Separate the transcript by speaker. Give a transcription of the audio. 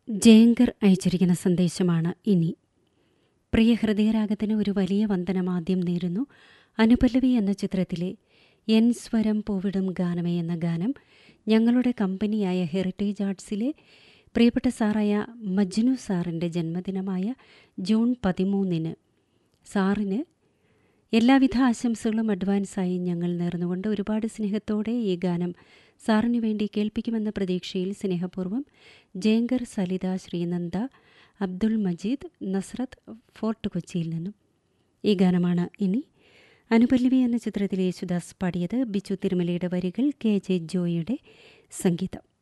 Speaker 1: ജയങ്കർ അയച്ചിരിക്കുന്ന സന്ദേശമാണ് ഇനി പ്രിയ ഹൃദയരാഗത്തിന് ഒരു വലിയ വന്ദനം ആദ്യം നേരുന്നു അനുപല്ലവി എന്ന ചിത്രത്തിലെ എൻ സ്വരം പൂവിടും ഗാനമേ എന്ന ഗാനം ഞങ്ങളുടെ കമ്പനിയായ ഹെറിറ്റേജ് ആർട്സിലെ പ്രിയപ്പെട്ട സാറായ മജ്നു സാറിൻ്റെ ജന്മദിനമായ ജൂൺ പതിമൂന്നിന് സാറിന് എല്ലാവിധ ആശംസകളും അഡ്വാൻസായി ഞങ്ങൾ നേർന്നുകൊണ്ട് ഒരുപാട് സ്നേഹത്തോടെ ഈ ഗാനം സാറിന് വേണ്ടി കേൾപ്പിക്കുമെന്ന പ്രതീക്ഷയിൽ സ്നേഹപൂർവ്വം ജയങ്കർ സലിത ശ്രീനന്ദ അബ്ദുൾ മജീദ് നസ്രത്ത് ഫോർട്ട് കൊച്ചിയിൽ നിന്നും ഈ ഗാനമാണ് ഇനി അനുപല്ലവി എന്ന ചിത്രത്തിലെ യേശുദാസ് പാടിയത് ബിച്ചു തിരുമലയുടെ വരികൾ കെ ജെ ജോയിയുടെ സംഗീതം